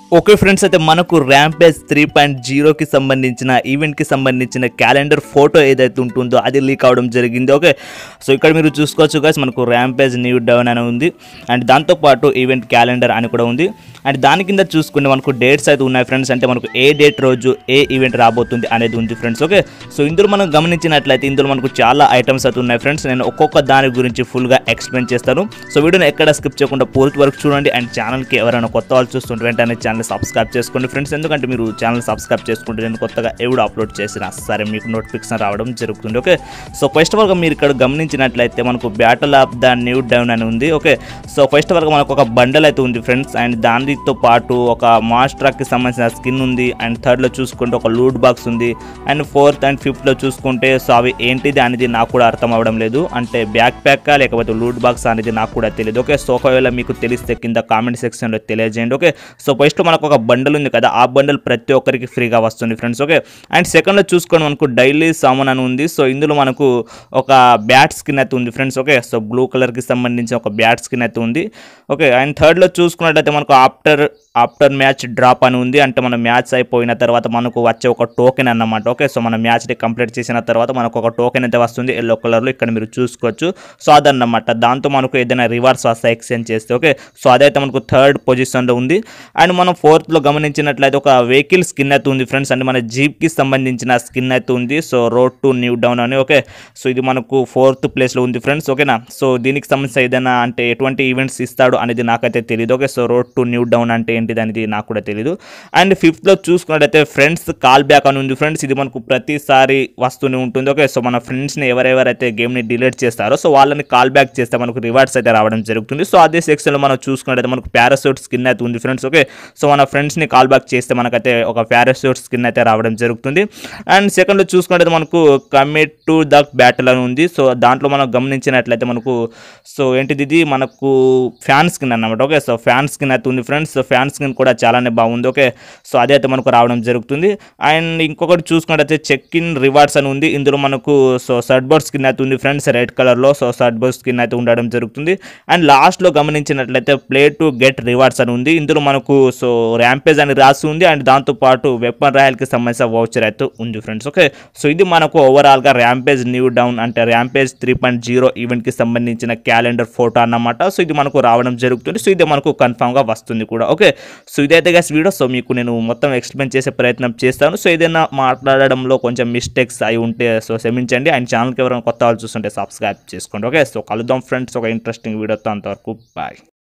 okay friends అయితే మనకు rampage three point జీరోకి సంబంధించిన ఈవెంట్కి సంబంధించిన క్యాలెండర్ ఫోటో ఏదైతే ఉంటుందో అది లీక్ అవడం జరిగింది ఓకే సో ఇక్కడ మీరు చూసుకోవచ్చు guys మనకు ర్యాంపేజ్ న్యూ డౌన్ అని ఉంది అండ్ దాంతోపాటు ఈవెంట్ క్యాలెండర్ అని కూడా ఉంది అండ్ దాని కింద చూసుకుంటే మనకు డేట్స్ అయితే ఉన్నాయి ఫ్రెండ్స్ అంటే మనకు ఏ డేట్ రోజు ఏ ఈవెంట్ రాబోతుంది అనేది ఉంది ఫ్రెండ్స్ ఓకే సో ఇందులో మనం గమనించినట్లయితే ఇందులో మనకు చాలా ఐటమ్స్ అయితే ఉన్నాయి ఫ్రెండ్స్ నేను ఒక్కొక్క దాని గురించి ఫుల్గా ఎక్స్ప్లెయిన్ చేస్తాను సో వీడియోని ఎక్కడ స్కిప్ చేయకుండా పూర్తి వరకు చూడండి అండ్ ఛానల్కి ఎవరైనా కొత్త వాళ్ళు చూస్తుంటే వెంటనే ఛానల్ సబ్స్క్రైబ్ చేసుకోండి ఫ్రెండ్స్ ఎందుకంటే మీరు ఛానల్ సబ్స్క్రైబ్ చేసుకుంటే నేను కొత్తగా ఎవడు అప్లోడ్ చేసినా సరే మీకు నోటిఫికేషన్ రావడం జరుగుతుంది ఓకే సో ఫస్ట్ ఆఫ్ ఆల్గా మీరు ఇక్కడ గమనించినట్లయితే మనకు battle of the new dawn అని ఉంది ఓకే సో ఫస్ట్ ఆఫ్ ఆల్గా మనకు ఒక బండల్ అయితే ఉంది ఫ్రెండ్స్ అండ్ దానితో పాటు ఒక మాస్ట్రాక్కి సంబంధించిన స్కిన్ ఉంది అండ్ థర్డ్లో చూసుకుంటే ఒక లూట్ బాక్స్ ఉంది అండ్ ఫోర్త్ అండ్ ఫిఫ్త్లో చూసుకుంటే సో అవి ఏంటిది అనేది నాకు కూడా అర్థం అవ్వడం లేదు అంటే బ్యాక్ ప్యాక్ లేకపోతే లూట్ బాక్స్ అనేది నాకు కూడా తెలియదు ఓకే సో ఒకవేళ మీకు తెలిస్తే కింద కామెంట్ సెక్షన్లో తెలియజేయండి ఓకే సో ఫస్ట్ మనకు ఒక బండల్ ఉంది కదా ఆ బండల్ ప్రతి ఒక్కరికి ఫ్రీగా వస్తుంది ఫ్రెండ్స్ ఓకే అండ్ సెకండ్లో చూసుకొని మనకు డైలీ సామాన్ అని ఉంది సో ఇందులో మనకు ఒక బ్యాట్ స్కిన్ అయితే ఉంది ఫ్రెండ్స్ ఓకే సో బ్లూ కలర్కి సంబంధించిన ఒక బ్యాట్ స్కిన్ అయితే ఉంది ఓకే అండ్ థర్డ్లో చూసుకున్నట్టయితే మనకు ఆఫ్టర్ ఆఫ్టర్ మ్యాచ్ డ్రాప్ అని ఉంది అంటే మన మ్యాచ్ అయిపోయిన తర్వాత మనకు వచ్చే ఒక టోకెన్ అన్నమాట ఓకే సో మన మ్యాచ్ని కంప్లీట్ చేసిన తర్వాత మనకు ఒక టోకెన్ అయితే వస్తుంది ఎల్లో కలర్లో ఇక్కడ మీరు చూసుకోవచ్చు సో అదన్నమాట దాంతో మనకు ఏదైనా రివర్స్ వస్తే ఎక్స్చేంజ్ చేస్తే ఓకే సో అదైతే మనకు థర్డ్ పొజిషన్లో ఉంది అండ్ మనం ఫోర్త్లో గమనించినట్లయితే ఒక వెహికల్ స్కిన్ అయితే ఉంది ఫ్రెండ్స్ అంటే మన జీప్కి సంబంధించిన స్కిన్ అయితే ఉంది so road to new dawn అని ఓకే సో ఇది మనకు ఫోర్త్ ప్లేస్లో ఉంది ఫ్రెండ్స్ ఓకేనా సో దీనికి సంబంధించిన ఏదైనా అంటే ఎటువంటి ఈవెంట్స్ ఇస్తాడు అనేది నాకైతే తెలియదు okay so road to new dawn అంటే ఏంటిది అనేది నాకు కూడా తెలియదు అండ్ ఫిఫ్త్లో చూసుకున్నట్టయితే ఫ్రెండ్స్ కాల్ బ్యాక్ అని ఉంది ఫ్రెండ్స్ ఇది మనకు ప్రతిసారి వస్తూనే ఉంటుంది ఓకే సో మన ఫ్రెండ్స్ని ఎవరెవరైతే గేమ్ని డిలీట్ చేస్తారో సో వాళ్ళని కాల్ బ్యాక్ చేస్తే మనకు రివార్డ్స్ అయితే రావడం జరుగుతుంది సో అదే సెక్షన్లో మనం చూసుకున్నట్టయితే మనకు పారాసూట్ స్కిన్ అయితే ఉంది ఫ్రెండ్స్ ఓకే సో మన ఫ్రెండ్స్ని కాల్ బ్యాక్ చేస్తే మనకైతే ఒక పారాసూట్ స్కిన్ అయితే రావడం జరుగుతుంది అండ్ సెకండ్లో చూసుకున్నట్టయితే మనకు కమిట్ టు ద బ్యాటిల్ అని ఉంది సో దాంట్లో మనం గమనించినట్లయితే మనకు సో ఏంటిది ఇది మనకు ఫ్యాన్ స్కిన్ అన్నమాట ఓకే సో ఫ్యాన్ స్కిన్ అయితే ఉంది ఫ్రెండ్స్ సో ఫ్యాన్ స్కిన్ కూడా చాలానే బాగుంది ఓకే సో అదే అయితే మనకు రావడం జరుగుతుంది అండ్ ఇంకొకటి చూసుకున్నట్టయితే చెక్ ఇన్ రివార్డ్స్ అని ఉంది ఇందులో మనకు సో సర్ట్ బోర్డ్ స్కిన్ అయితే ఉంది ఫ్రెండ్స్ రెడ్ కలర్లో సో సర్ట్ బోర్డ్ స్కిన్ అయితే ఉండడం జరుగుతుంది అండ్ లాస్ట్లో గమనించినట్లయితే ప్లే టు గెట్ రివార్డ్స్ అని ఉంది ఇందులో మనకు సో ర్యాంపేజ్ అని రాసి ఉంది అండ్ దాంతోపాటు వెపన్ రాయల్కి సంబంధించిన వౌచర్ అయితే ఉంది ఫ్రెండ్స్ ఓకే సో ఇది మనకు ఓవరాల్గా ర్యాంపేజ్ న్యూ డౌన్ అంటే ర్యాంపేజ్ త్రీ పాయింట్ జీరో ఈవెంట్కి సంబంధించిన క్యాలెండర్ ఫోటో అన్నమాట సో ఇది మనకు రావడం జరుగుతుంది సో ఇది మనకు కన్ఫామ్గా వస్తుంది కూడా ఓకే సో ఇదైతే గస్ వీడియో సో మీకు నేను మొత్తం ఎక్స్ప్లెయిన్ చేసే ప్రయత్నం చేస్తాను సో ఏదైనా మాట్లాడడంలో కొంచెం మిస్టేక్స్ అయి ఉంటే సో క్షమించండి అండ్ ఛానల్కి ఎవరైనా కొత్త వాళ్ళు చూస్తుంటే సబ్స్క్రైబ్ చేసుకోండి ఓకే సో కలుద్దాం ఫ్రెండ్స్ ఒక ఇంట్రెస్టింగ్ వీడియోతో అంతవరకు బాయ్